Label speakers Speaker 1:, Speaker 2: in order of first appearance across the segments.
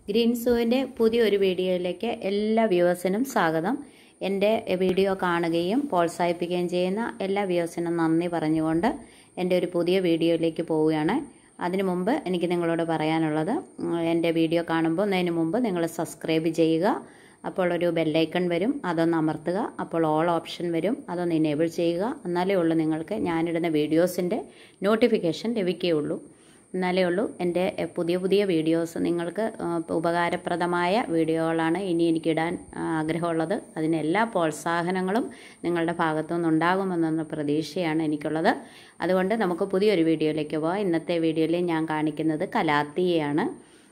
Speaker 1: green സൂവിൻ്റെ പുതിയൊരു വീഡിയോയിലേക്ക് എല്ലാ വ്യൂവേഴ്സിനും സ്വാഗതം എൻ്റെ വീഡിയോ കാണുകയും പ്രോത്സാഹിപ്പിക്കുകയും ചെയ്യുന്ന എല്ലാ വ്യൂവേഴ്സിനും നന്ദി പറഞ്ഞുകൊണ്ട് എൻ്റെ ഒരു പുതിയ വീഡിയോയിലേക്ക് പോവുകയാണ് അതിനു മുമ്പ് എനിക്ക് നിങ്ങളോട് പറയാനുള്ളത് ഉം, എൻ്റെ വീഡിയോ കാണുമ്പോൾ അതിന് മുമ്പ് നിങ്ങൾ സബ്സ്ക്രൈബ് ചെയ്യുക അപ്പോൾ ഒരു ബെല്ലൈക്കൺ വരും അതൊന്ന് അമർത്തുക അപ്പോൾ ഓൾ ഓപ്ഷൻ വരും അതൊന്ന് എനേബിൾ ചെയ്യുക എന്നാലേ ഉള്ളൂ നിങ്ങൾക്ക് ഞാനിടുന്ന വീഡിയോസിൻ്റെ നോട്ടിഫിക്കേഷൻ ലഭിക്കുകയുള്ളൂ എന്നാലേ ഉള്ളൂ എൻ്റെ എഹ്, പുതിയ പുതിയ വീഡിയോസ് നിങ്ങൾക്ക് ആ, ഉപകാരപ്രദമായ വീഡിയോകളാണ് ഇനി എനിക്കിടാൻ ആ, ആഗ്രഹമുള്ളത് അതിന് എല്ലാ പ്രോത്സാഹനങ്ങളും നിങ്ങളുടെ ഭാഗത്തു നിന്നുണ്ടാകുമെന്ന പ്രതീക്ഷയാണ് എനിക്കുള്ളത് അതുകൊണ്ട് നമുക്ക് പുതിയൊരു വീഡിയോയിലേക്ക് പോകാം ഇന്നത്തെ വീഡിയോയിൽ ഞാൻ കാണിക്കുന്നത് കലാത്തിയാണ്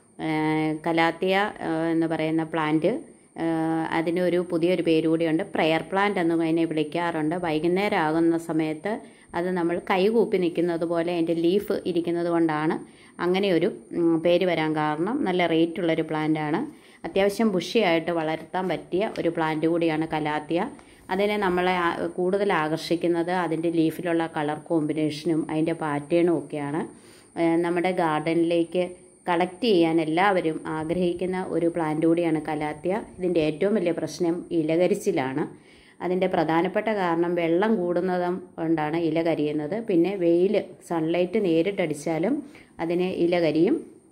Speaker 1: ഏഹ്, കലാത്തിയ ഏഹ്, എന്ന് പറയുന്ന പ്ലാന്റ് ഏഹ്, അതിനൊരു പുതിയൊരു പേര് കൂടിയുണ്ട് പ്രെയർ പ്ലാന്റ് എന്നും അതിനെ വിളിക്കാറുണ്ട് വൈകുന്നേരം ആകുന്ന സമയത്ത് അത് നമ്മൾ കൈകൂപ്പി നിൽക്കുന്നത് പോലെ അതിൻ്റെ ലീഫ് ഇരിക്കുന്നത് കൊണ്ടാണ് അങ്ങനെ ഒരു ഉം, പേര് വരാൻ കാരണം നല്ല റേറ്റുള്ളൊരു പ്ലാന്റാണ് അത്യാവശ്യം ബുഷിയായിട്ട് വളർത്താൻ പറ്റിയ ഒരു പ്ലാന്റ് കൂടിയാണ് കലാത്തിയ അതിനെ നമ്മളെ ആ- കൂടുതൽ ആകർഷിക്കുന്നത് അതിൻ്റെ ലീഫിലുള്ള കളർ കോമ്പിനേഷനും അതിൻ്റെ പാറ്റേണും ഒക്കെയാണ് ഏഹ്, നമ്മുടെ ഗാർഡനിലേക്ക് കളക്ട് ചെയ്യാൻ എല്ലാവരും ആഗ്രഹിക്കുന്ന ഒരു പ്ലാന്റ് കൂടിയാണ് കലാത്തിയ ഇതിൻ്റെ ഏറ്റവും വലിയ പ്രശ്നം ഇലകരിച്ചിലാണ് അതിൻ്റെ പ്രധാനപ്പെട്ട കാരണം വെള്ളം കൂടുന്നതും കൊണ്ടാണ് ഇല കരിയുന്നത് പിന്നെ വെയിൽ സൺലൈറ്റ് നേരിട്ടടിച്ചാലും അതിന് ഇല കരിയും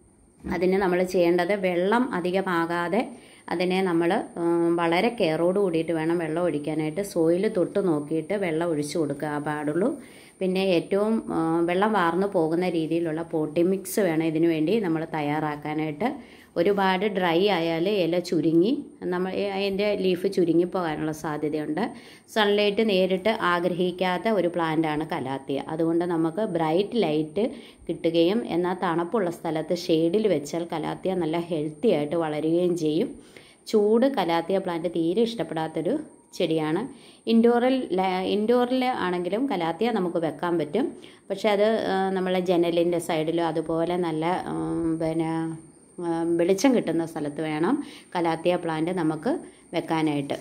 Speaker 1: അതിന് നമ്മൾ ചെയ്യേണ്ടത് വെള്ളം അധികമാകാതെ അതിനെ നമ്മൾ വളരെ കെയറോട് കൂടിയിട്ട് വേണം വെള്ളം ഒഴിക്കാനായിട്ട് സോയിൽ തൊട്ട് നോക്കിയിട്ട് വെള്ളം ഒഴിച്ചു കൊടുക്കുക പാടുള്ളൂ പിന്നെ ഏറ്റവും ആ, വെള്ളം വാർന്നു പോകുന്ന രീതിയിലുള്ള പോട്ടി മിക്സ് വേണം ഇതിനു വേണ്ടി നമ്മൾ തയ്യാറാക്കാനായിട്ട് ഒരുപാട് ഡ്രൈ ആയാൽ ഇല ചുരുങ്ങി നമ്മൾ അതിൻ്റെ ലീഫ് ചുരുങ്ങി പോകാനുള്ള സാധ്യതയുണ്ട് സൺലൈറ്റ് നേരിട്ട് ആഗ്രഹിക്കാത്ത ഒരു പ്ലാന്റാണ് കലാത്തിയ അതുകൊണ്ട് നമുക്ക് ബ്രൈറ്റ് ലൈറ്റ് കിട്ടുകയും എന്നാൽ തണുപ്പുള്ള സ്ഥലത്ത് ഷെയ്ഡിൽ വെച്ചാൽ കലാത്തിയ നല്ല ഹെൽത്തി ആയിട്ട് വളരുകയും ചെയ്യും ചൂട് കലാത്തിയ പ്ലാന്റ് തീരെ ഇഷ്ടപ്പെടാത്തൊരു ചെടിയാണ് ഇൻഡോറിൽ ഇൻഡോറിൽ ആണെങ്കിലും കലാത്തിയ നമുക്ക് വെക്കാൻ പറ്റും പക്ഷെ അത് ആ, നമ്മളെ ജനലിൻ്റെ സൈഡിലോ അതുപോലെ നല്ല ഉം, പിന്നെ ആ, വെളിച്ചം കിട്ടുന്ന സ്ഥലത്ത് വേണം കലാത്തിയ പ്ലാന്റ് നമുക്ക് വെക്കാനായിട്ട്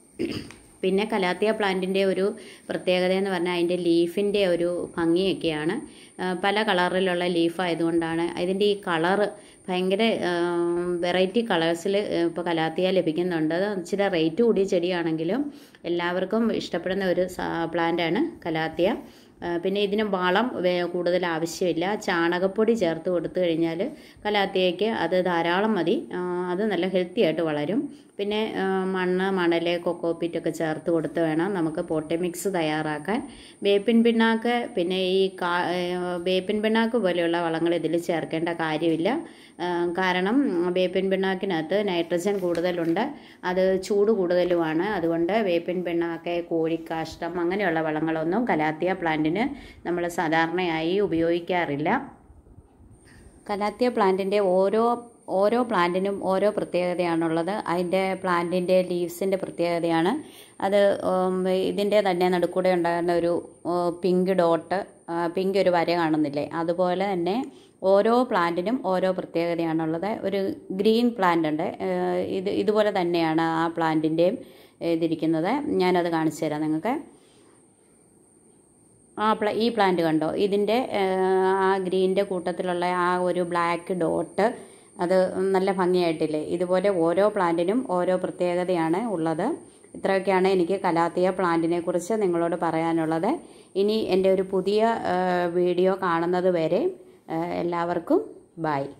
Speaker 1: പിന്നെ കലാത്തിയ പ്ലാന്റിൻ്റെ ഒരു പ്രത്യേകത എന്ന് പറഞ്ഞാൽ അതിൻ്റെ ലീഫിൻ്റെ ഒരു ഭംഗിയൊക്കെയാണ് ആ, പല കളറിലുള്ള ലീഫ് ആയതുകൊണ്ടാണ് ഇതിൻ്റെ ഈ കളറ് ഭയങ്കര വെറൈറ്റി കളേഴ്സിൽ ഇപ്പോൾ കലാത്തിയ ലഭിക്കുന്നുണ്ട് അത് ഇച്ചിരി റേറ്റ് കൂടിയ ചെടിയാണെങ്കിലും എല്ലാവർക്കും ഇഷ്ടപ്പെടുന്ന ഒരു പ്ലാന്റാണ് കലാത്തിയ ആ, പിന്നെ ഇതിന് വളം വേ- കൂടുതൽ ആവശ്യമില്ല ചാണകപ്പൊടി ചേർത്ത് കൊടുത്തു കഴിഞ്ഞാൽ കലാത്തിയയ്ക്ക് അത് ധാരാളം മതി ആ, അത് നല്ല ഹെൽത്തി ആയിട്ട് വളരും പിന്നെ ആ, മണ്ണ് മണൽ കൊക്കോപ്പിറ്റൊക്കെ ചേർത്ത് കൊടുത്ത് വേണം നമുക്ക് പോട്ടി മിക്സ് തയ്യാറാക്കാൻ വേപ്പിൻ പിണ്ണാക്ക് പിന്നെ ഈ കാ ഏ, വേപ്പിൻ പിണ്ണാക്ക് പോലെയുള്ള വളങ്ങൾ ഇതിൽ ചേർക്കേണ്ട കാര്യമില്ല ആ, കാരണം വേപ്പിൻ പിണ്ണാക്കിനകത്ത് നൈട്രജൻ കൂടുതലുണ്ട് അത് ചൂട് കൂടുതലുമാണ് അതുകൊണ്ട് വേപ്പിൻ പിണ്ണാക്ക് കോഴിക്കാഷ്ടം അങ്ങനെയുള്ള വളങ്ങളൊന്നും കലാത്തിയ പ്ലാന്റിന് നമ്മൾ സാധാരണയായി ഉപയോഗിക്കാറില്ല കലാത്തിയ പ്ലാന്റിൻ്റെ ഓരോ ഓരോ പ്ലാന്റിനും ഓരോ പ്രത്യേകതയാണുള്ളത് അതിൻ്റെ പ്ലാന്റിൻ്റെ ലീവ്സിൻ്റെ പ്രത്യേകതയാണ് അത് ഉം, ഇതിൻ്റെ തന്നെ നടുക്കൂടെ ഉണ്ടാകുന്ന ഒരു പിങ്ക് ഡോട്ട് പിങ്ക് ഒരു വര കാണുന്നില്ലേ അതുപോലെ തന്നെ ഓരോ പ്ലാന്റിനും ഓരോ പ്രത്യേകതയാണുള്ളത് ഒരു ഗ്രീൻ പ്ലാന്റ് ഉണ്ട് ഏഹ്, ഇത് ഇതുപോലെ തന്നെയാണ് ആ പ്ലാന്റിൻ്റെയും ഇതിരിക്കുന്നത് ഞാനത് കാണിച്ചു തരാം നിങ്ങൾക്ക് ആ പ്ല ഈ പ്ലാന്റ് കണ്ടോ ഇതിൻ്റെ ആ ഗ്രീൻ്റെ കൂട്ടത്തിലുള്ള ആ ഒരു ബ്ലാക്ക് ഡോട്ട് അത് നല്ല ഭംഗിയായിട്ടില്ലേ ഇതുപോലെ ഓരോ പ്ലാന്റിനും ഓരോ പ്രത്യേകതയാണ് ഉള്ളത് ഇത്രയൊക്കെയാണ് എനിക്ക് കലാത്തിയ പ്ലാന്റിനെ കുറിച്ച് നിങ്ങളോട് പറയാനുള്ളത് ഇനി എൻ്റെ ഒരു പുതിയ ആ, വീഡിയോ കാണുന്നത് വരെ ആ, എല്ലാവർക്കും ബൈ